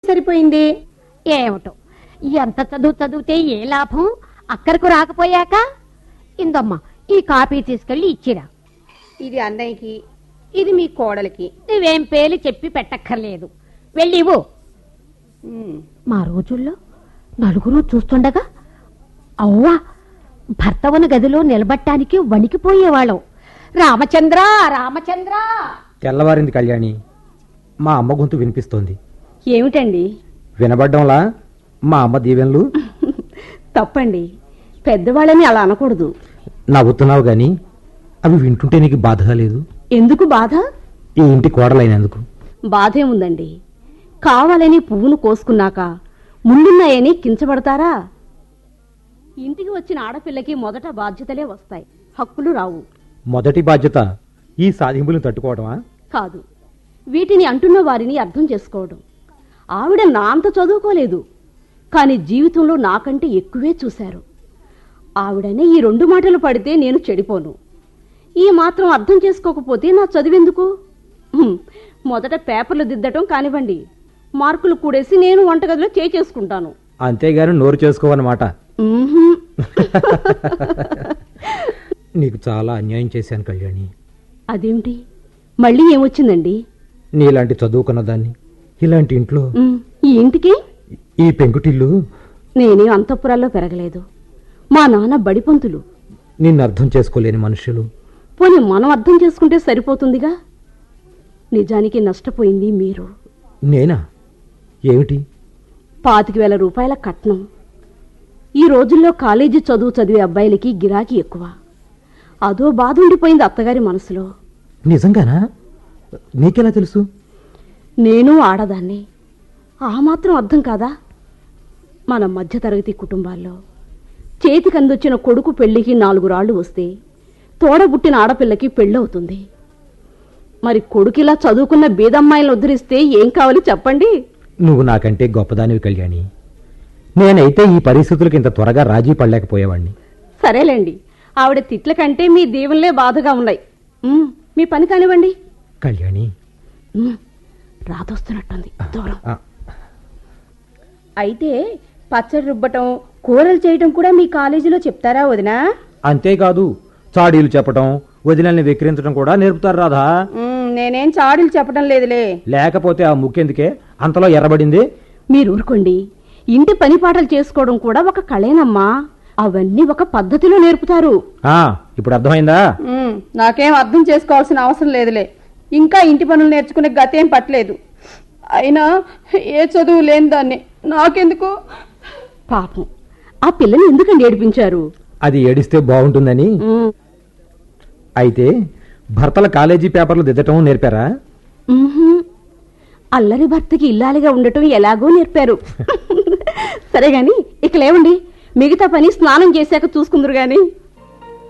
సరిపోయింది ఏమిటో ఎంత చదువు చదివితే ఏ లాభం అక్కడికి రాకపోయాక ఇందమ్మా ఈ కాపీ తీసుకెళ్లి ఇచ్చిరా ఇది అన్నయ్యకి ఇది మీ కోడలికి నువ్వేం పేలు చెప్పి పెట్టక్కర్లేదు వెళ్ళి ఇవ్వు ఉమ్, మా రోజుల్లో నలుగురు చూస్తుండగా అవ్వా భర్త ఉన్న గదిలో నిలబట్టానికి వణికిపోయేవాళ్ళం రామచంద్ర రామచంద్ర తెల్లవారింది కళ్యాణి మా అమ్మ గొంతు వినిపిస్తోంది ఏమిటండి వినబడ్డంలా మా అమ్మ దీవెనలు తప్పండి పెద్దవాళ్ళని అలా అనకూడదు నవ్వుతున్నావు గాని అవి వింటుంటే నీకు బాధగా లేదు ఎందుకు బాధ ఈ ఇంటి కోడలైనందుకు బాధేముందండి కావాలని పువ్వును కోసుకున్నాక ముళ్ళున్నాయని కించబడతారా ఇంటికి వచ్చిన ఆడపిల్లకి మొదట బాధ్యతలే వస్తాయి హక్కులు రావు మొదటి బాధ్యత ఈ సాధింపులను తట్టుకోవడమా కాదు వీటిని అంటున్న వారిని అర్థం చేసుకోవడం ఆవిడ నా అంత చదువుకోలేదు కానీ జీవితంలో నాకంటే ఎక్కువే చూశారు ఆవిడనే ఈ రెండు మాటలు పడితే నేను చెడిపోను ఈ మాత్రం అర్థం చేసుకోకపోతే నా చదివెందుకు హ్మ్, మొదట పేపర్లు దిద్దటం కానివ్వండి మార్కులు కూడేసి నేను వంటగదిలో చేయి చేసుకుంటాను అంతేగాని నోరు చేసుకోవన్నమాట మ్మ్హ్మ్. నీకు చాలా అన్యాయం చేశాను కళ్యాణి అదేమిటి మళ్ళీ ఏమొచ్చిందండి నీలాంటి చదువుకున్న దాన్ని ఇలాంటి ఇంట్లో మ్, ఈ ఇంటికి ఈ పెంకుటిల్లు నేనే అంతఃపురాల్లో పెరగలేదు మా నాన్న బడిపంతులు నిన్ను అర్థం చేసుకోలేని మనుషులు పోనీ మనం అర్థం చేసుకుంటే సరిపోతుందిగా నిజానికి నష్టపోయింది మీరు నేనా ఏమిటి పాతిక వేల రూపాయల కట్నం ఈ రోజుల్లో కాలేజీ చదువు చదివే అబ్బాయిలకి గిరాకీ ఎక్కువ అదో బాధ ఉండిపోయింది అత్తగారి మనసులో నిజంగానా నీకెలా తెలుసు నేను ఆడదాన్ని ఆ మాత్రం అర్థం కాదా మన మధ్యతరగతి కుటుంబాల్లో చేతికి అందొచ్చిన కొడుకు పెళ్లికి నాలుగు రాళ్లు వస్తే తోడబుట్టిన ఆడపిల్లకి పెళ్ళవుతుంది మరి కొడుకిలా చదువుకున్న బీదమ్మాయిలను ఉద్ధరిస్తే ఏం కావాలి చెప్పండి నువ్వు నాకంటే గొప్పదానివి కళ్యాణి నేనైతే ఈ పరిస్థితులకు ఇంత త్వరగా రాజీ పడలేకపోయేవాణ్ణి సరేలేండి ఆవిడ తిట్ల కంటే మీ దీవెనలే బాధగా ఉన్నాయి ఉమ్, మీ పని కానివ్వండి కళ్యాణి ఉమ్, రాతొస్తున్నట్టుంది దూరం ఆ, అయితే పచ్చడి రుబ్బటం కూరలు చేయటం కూడా మీ కాలేజీలో చెప్తారా వదినా అంతేకాదు చాడీలు చెప్పటం వదినల్ని వెక్కిరించడం కూడా నేర్పుతారు రాధా నేనేం చాడులు చెప్పడం లేదులే లేకపోతే ఆ ముక్కెందుకే అంతలో ఎర్రబడింది మీరు ఊరుకోండి ఇంటి పని పాటలు చేసుకోవడం కూడా ఒక కళేనమ్మా అవన్నీ ఒక పద్ధతిలో నేర్పుతారు ఆ ఇప్పుడు అర్థమైందా నాకేం అర్థం చేసుకోవాల్సిన అవసరం లేదులే ఇంకా ఇంటి పనులు నేర్చుకునే గతేం పట్టలేదు అయినా ఏ చదువు లేని దాన్ని నాకెందుకు పాపం ఆ పిల్లని ఎందుకండి ఏడిపించారు అది ఏడిస్తే బాగుంటుందని అయితే భర్తల కాలేజీ పేపర్లు దిద్దటం నేర్పారా మ్మ్హ్మ్. అల్లరి భర్తకి ఇల్లాలిగా ఉండటం ఎలాగో నేర్పారు సరే గాని ఇక లేవండి మిగతా పని స్నానం చేశాక చూసుకుందరు గాని